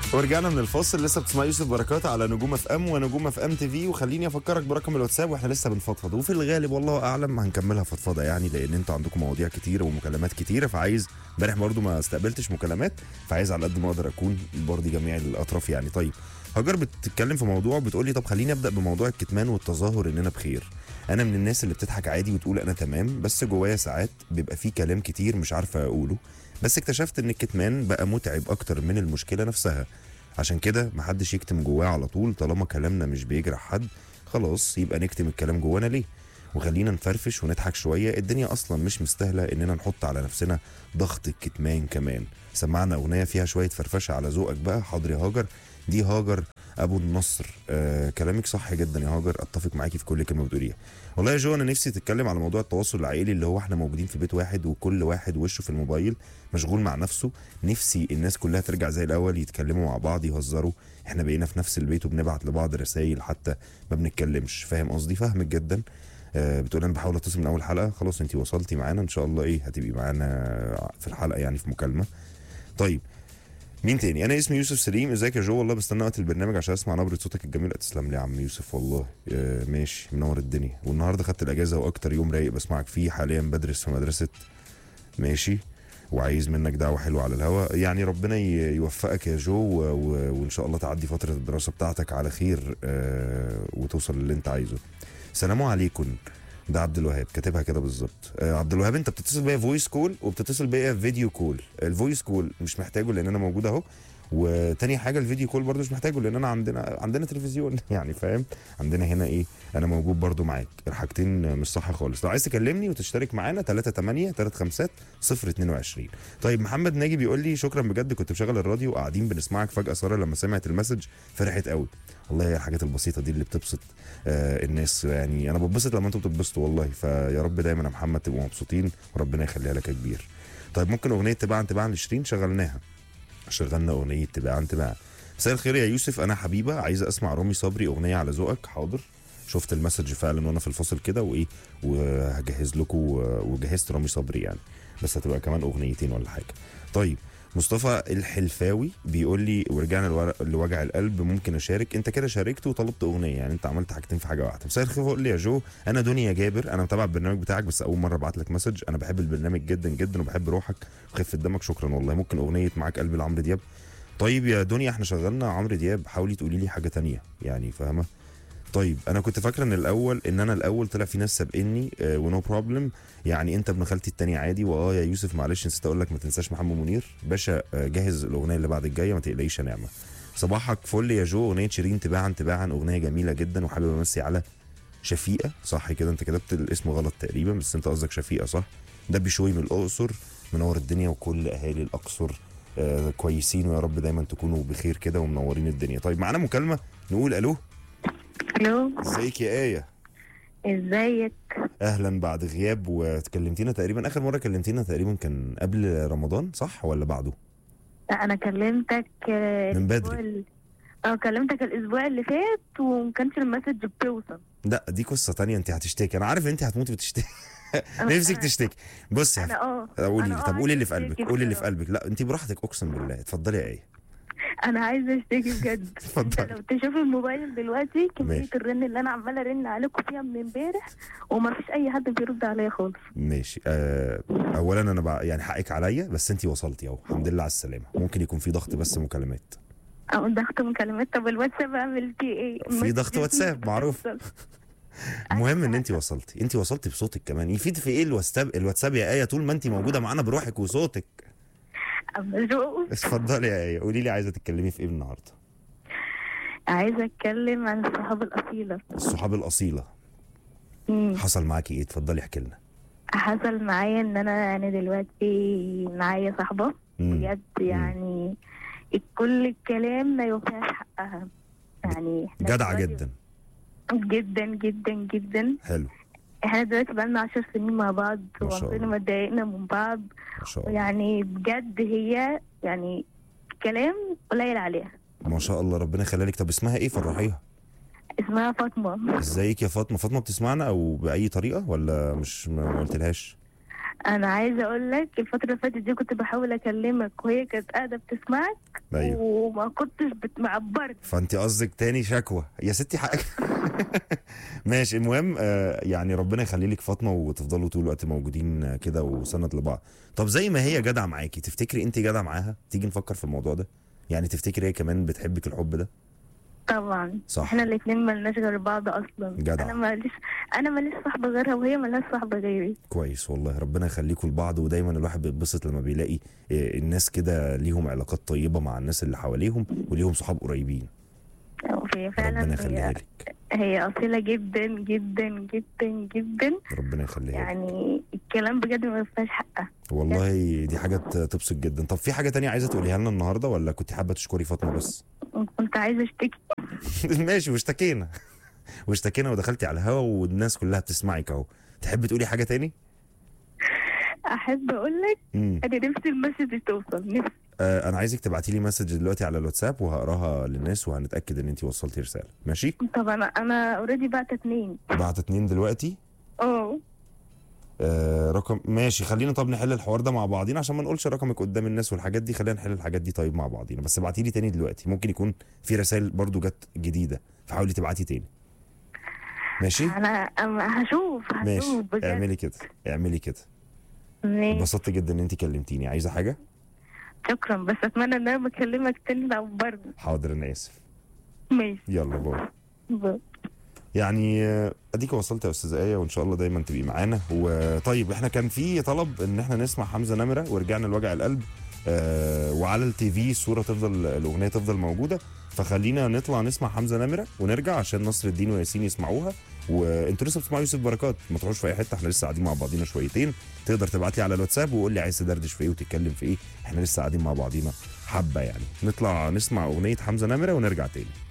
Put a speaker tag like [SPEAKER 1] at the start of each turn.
[SPEAKER 1] ورجعنا من الفاصل لسه بتسمع يوسف بركات على نجوم اف ام ونجوم اف ام تي في وخليني افكرك برقم الواتساب واحنا لسه بنفضفض وفي الغالب والله اعلم هنكملها فضفضه يعني لان انتوا عندكم مواضيع كتيره ومكالمات كتيره فعايز امبارح برضو ما استقبلتش مكالمات فعايز على قد ما اقدر اكون برضي جميع الاطراف يعني طيب هاجر بتتكلم في موضوع بتقول لي طب خليني ابدا بموضوع الكتمان والتظاهر اننا بخير انا من الناس اللي بتضحك عادي وتقول انا تمام بس جوايا ساعات بيبقى فيه كلام كتير مش عارفه اقوله بس اكتشفت ان الكتمان بقى متعب اكتر من المشكله نفسها عشان كده محدش يكتم جواه على طول طالما كلامنا مش بيجرح حد خلاص يبقى نكتم الكلام جوانا ليه وخلينا نفرفش ونضحك شويه الدنيا اصلا مش مستاهله اننا نحط على نفسنا ضغط الكتمان كمان سمعنا اغنيه فيها شويه فرفشه على ذوقك بقى حاضر يا هاجر دي هاجر ابو النصر آه كلامك صح جدا يا هاجر اتفق معاكي في كل كلمه بتقوليها والله يا جو انا نفسي تتكلم على موضوع التواصل العائلي اللي هو احنا موجودين في بيت واحد وكل واحد وشه في الموبايل مشغول مع نفسه نفسي الناس كلها ترجع زي الاول يتكلموا مع بعض يهزروا احنا بقينا في نفس البيت وبنبعت لبعض رسائل حتى ما بنتكلمش فاهم قصدي فاهمك جدا آه بتقول انا بحاول اتصل من اول حلقه خلاص انت وصلتي معانا ان شاء الله ايه هتبقي معانا في الحلقه يعني في مكالمه طيب مين تاني انا اسمي يوسف سليم ازيك يا جو والله بستنى وقت البرنامج عشان اسمع نبره صوتك الجميل تسلم لي يا عم يوسف والله آه ماشي منور الدنيا والنهارده خدت الاجازه واكتر يوم رايق بسمعك فيه حاليا بدرس في مدرسه ماشي وعايز منك دعوه حلوه على الهوا يعني ربنا ي- يوفقك يا جو و... و... وان شاء الله تعدي فتره الدراسه بتاعتك على خير آه وتوصل للي انت عايزه سلام عليكم ده عبد الوهاب كاتبها كده بالظبط آه عبد الوهاب انت بتتصل بيا فويس كول وبتتصل بيا فيديو كول الفويس كول مش محتاجه لان انا موجود اهو وتاني حاجه الفيديو كول برضه مش محتاجه لان انا عندنا عندنا تلفزيون يعني فاهم عندنا هنا ايه انا موجود برضه معاك الحاجتين مش صح خالص لو عايز تكلمني وتشترك معانا 38 35 022 طيب محمد ناجي بيقول لي شكرا بجد كنت مشغل الراديو وقاعدين بنسمعك فجاه ساره لما سمعت المسج فرحت قوي والله هي الحاجات البسيطه دي اللي بتبسط آه الناس يعني انا بتبسط لما انتوا بتتبسطوا والله فيا رب دايما يا محمد تبقوا مبسوطين وربنا يخليها لك يا كبير طيب ممكن اغنيه تباعا تباعا لشيرين شغلناها شغلنا اغنيه تباعا تباعا مساء الخير يا يوسف انا حبيبه عايزه اسمع رامي صبري اغنيه على ذوقك حاضر شفت المسج فعلا وانا في الفاصل كده وايه وهجهز لكم وجهزت رامي صبري يعني بس هتبقى كمان اغنيتين ولا حاجه طيب مصطفى الحلفاوي بيقول لي ورجعنا لور- لوجع القلب ممكن اشارك انت كده شاركت وطلبت اغنيه يعني انت عملت حاجتين في حاجه واحده مساء الخير قول لي يا جو انا دنيا جابر انا متابع البرنامج بتاعك بس اول مره ابعت لك مسج انا بحب البرنامج جدا جدا وبحب روحك وخفه دمك شكرا والله ممكن اغنيه معاك قلبي لعمرو دياب طيب يا دنيا احنا شغلنا عمرو دياب حاولي تقولي لي حاجه تانية يعني فاهمه طيب انا كنت فاكره ان الاول ان انا الاول طلع في ناس سابقني آه ونو بروبلم يعني انت ابن خالتي التاني عادي واه يا يوسف معلش نسيت اقول لك ما تنساش محمد منير باشا آه جهز الاغنيه اللي بعد الجايه ما تقلقيش يا نعمه صباحك فل يا جو اغنيه شيرين تباعا تباعا اغنيه جميله جدا وحابب امسي على شفيقه صح كده انت كتبت الاسم غلط تقريبا بس انت قصدك شفيقه صح ده بشوي من الاقصر منور الدنيا وكل اهالي الاقصر آه كويسين ويا رب دايما تكونوا بخير كده ومنورين الدنيا طيب معانا مكالمه نقول الو
[SPEAKER 2] الو
[SPEAKER 1] ازيك يا ايه
[SPEAKER 2] ازيك
[SPEAKER 1] اهلا بعد غياب وتكلمتينا تقريبا اخر مره كلمتينا تقريبا كان قبل رمضان صح ولا بعده
[SPEAKER 2] لا انا كلمتك آه،
[SPEAKER 1] من بدري.
[SPEAKER 2] الأسبوع ال- اه كلمتك الاسبوع اللي فات وما كانش المسج بتوصل
[SPEAKER 1] لا دي قصه تانية انت هتشتكي انا عارف انت هتموتي وتشتكي نفسك
[SPEAKER 2] أنا-
[SPEAKER 1] تشتكي بصي
[SPEAKER 2] انا اه
[SPEAKER 1] قولي
[SPEAKER 2] أنا
[SPEAKER 1] لي
[SPEAKER 2] آه
[SPEAKER 1] طب قولي اللي في
[SPEAKER 2] عايزة
[SPEAKER 1] قلبك
[SPEAKER 2] أشتكي
[SPEAKER 1] قولي اللي في
[SPEAKER 2] بصراحة.
[SPEAKER 1] قلبك لا انت براحتك اقسم بالله اتفضلي يا ايه
[SPEAKER 2] انا عايزه اشتكي بجد انت
[SPEAKER 1] اتفضلي
[SPEAKER 2] لو تشوف الموبايل دلوقتي كميه
[SPEAKER 1] ماشي.
[SPEAKER 2] الرن اللي انا عماله ارن عليكم فيها من امبارح وما فيش اي حد بيرد عليا خالص
[SPEAKER 1] ماشي آه اولا انا بقى يعني حقك عليا بس انت وصلتي اهو الحمد لله على السلامه ممكن يكون في ضغط بس مكالمات
[SPEAKER 2] او ضغط مكالمات طب الواتساب اعمل فيه ايه
[SPEAKER 1] في ضغط واتساب، معروف.
[SPEAKER 2] بتوصل.
[SPEAKER 1] المهم ان انت وصلتي انت وصلتي بصوتك كمان يفيد في ايه الواتساب الواتساب يا ايه طول ما انت موجوده معانا بروحك وصوتك
[SPEAKER 2] اما جو
[SPEAKER 1] اتفضلي يا ايه قولي لي عايزه تتكلمي في ايه النهارده
[SPEAKER 2] عايزه اتكلم عن الصحاب الاصيله
[SPEAKER 1] الصحاب الاصيله
[SPEAKER 2] مم.
[SPEAKER 1] حصل معاكي ايه اتفضلي احكي لنا
[SPEAKER 2] حصل معايا ان انا يعني دلوقتي معايا صاحبه
[SPEAKER 1] مم.
[SPEAKER 2] بجد يعني كل الكلام ما يوفيهاش حقها يعني إحنا
[SPEAKER 1] جدعه
[SPEAKER 2] دلوقتي-
[SPEAKER 1] جدا
[SPEAKER 2] جدا جدا جدا
[SPEAKER 1] حلو
[SPEAKER 2] احنا دلوقتي بقالنا عشر سنين مع بعض
[SPEAKER 1] ما شاء
[SPEAKER 2] وعمرنا
[SPEAKER 1] الله.
[SPEAKER 2] ما اتضايقنا من بعض
[SPEAKER 1] ما شاء الله
[SPEAKER 2] يعني بجد هي يعني كلام قليل عليها
[SPEAKER 1] ما شاء الله ربنا يخليها لك طب اسمها ايه فرحيها
[SPEAKER 2] اسمها فاطمة
[SPEAKER 1] ازيك يا فاطمه فاطمه بتسمعنا او باي طريقه ولا مش ما ما قلتلهاش
[SPEAKER 2] انا عايزه اقول لك الفتره اللي فاتت دي كنت بحاول اكلمك وهي كانت قاعده بتسمعك
[SPEAKER 1] ايوه
[SPEAKER 2] وما كنتش بتمعبرني
[SPEAKER 1] فانت قصدك تاني شكوى يا ستي حقك ماشي المهم آه يعني ربنا يخلي لك فاطمه وتفضلوا طول الوقت موجودين آه، كده وسند لبعض طب زي ما هي جدعه معاكي تفتكري انت جدعه معاها تيجي نفكر في الموضوع ده يعني تفتكري هي كمان بتحبك الحب ده
[SPEAKER 2] طبعا
[SPEAKER 1] صح.
[SPEAKER 2] احنا الاثنين ملناش غير بعض اصلا
[SPEAKER 1] جدع.
[SPEAKER 2] انا ماليش انا ماليش صاحبه غيرها وهي مالهاش صاحبه غيري
[SPEAKER 1] كويس والله ربنا يخليكم لبعض ودايما الواحد بيتبسط لما بيلاقي آه، الناس كده ليهم علاقات طيبه مع الناس اللي حواليهم وليهم صحاب قريبين
[SPEAKER 2] وهي فعلا
[SPEAKER 1] ربنا يخليها
[SPEAKER 2] هي,
[SPEAKER 1] لك
[SPEAKER 2] هي اصيله جدا جدا جدا جدا
[SPEAKER 1] ربنا يخليها لك
[SPEAKER 2] يعني الكلام بجد ما فيهاش حقها
[SPEAKER 1] والله دي حاجه تبسط جدا طب في حاجه تانية عايزه تقوليها لنا النهارده ولا كنت حابه تشكري فاطمه بس
[SPEAKER 2] كنت عايزه اشتكي
[SPEAKER 1] ماشي واشتكينا واشتكينا ودخلتي على الهوا والناس كلها بتسمعك اهو تحبي تقولي حاجه تاني
[SPEAKER 2] احب اقول لك
[SPEAKER 1] امم
[SPEAKER 2] انا نفسي المسج توصل نفسي
[SPEAKER 1] آه انا عايزك تبعتي لي مسج دلوقتي على الواتساب وهقراها للناس وهنتاكد ان انت وصلتي رساله ماشي
[SPEAKER 2] طب انا انا اوريدي بعت اتنين
[SPEAKER 1] بعت اتنين دلوقتي
[SPEAKER 2] اه
[SPEAKER 1] آه رقم ماشي خلينا طب نحل الحوار ده مع بعضينا عشان ما نقولش رقمك قدام الناس والحاجات دي خلينا نحل الحاجات دي طيب مع بعضينا بس ابعتي لي تاني دلوقتي ممكن يكون في رسائل برضو جت جديده فحاولي تبعتي تاني ماشي
[SPEAKER 2] انا أما هشوف
[SPEAKER 1] ماشي
[SPEAKER 2] هشوف بجد
[SPEAKER 1] اعملي كده اعملي كده
[SPEAKER 2] ماشي.
[SPEAKER 1] انبسطت جدا ان انت كلمتيني عايزه حاجه
[SPEAKER 2] شكرا بس اتمنى ان انا بكلمك تاني تعبرني
[SPEAKER 1] حاضر انا اسف
[SPEAKER 2] ماشي
[SPEAKER 1] يلا باي
[SPEAKER 2] باي.
[SPEAKER 1] يعني آه، اديك وصلت يا استاذه ايه وان شاء الله دايما تبقي معانا وطيب احنا كان في طلب ان احنا نسمع حمزه نمره ورجعنا لوجع القلب آه وعلى التي في الصوره تفضل الاغنيه تفضل موجوده فخلينا نطلع نسمع حمزه نمره ونرجع عشان نصر الدين وياسين يسمعوها وانتوا لسه بتسمعوا يوسف بركات ما تروحوش في اي حته احنا لسه قاعدين مع بعضينا شويتين تقدر تبعت لي على الواتساب وقول لي عايز تدردش في ايه وتتكلم في ايه احنا لسه قاعدين مع بعضينا حبه يعني نطلع نسمع اغنيه حمزه نمره ونرجع تاني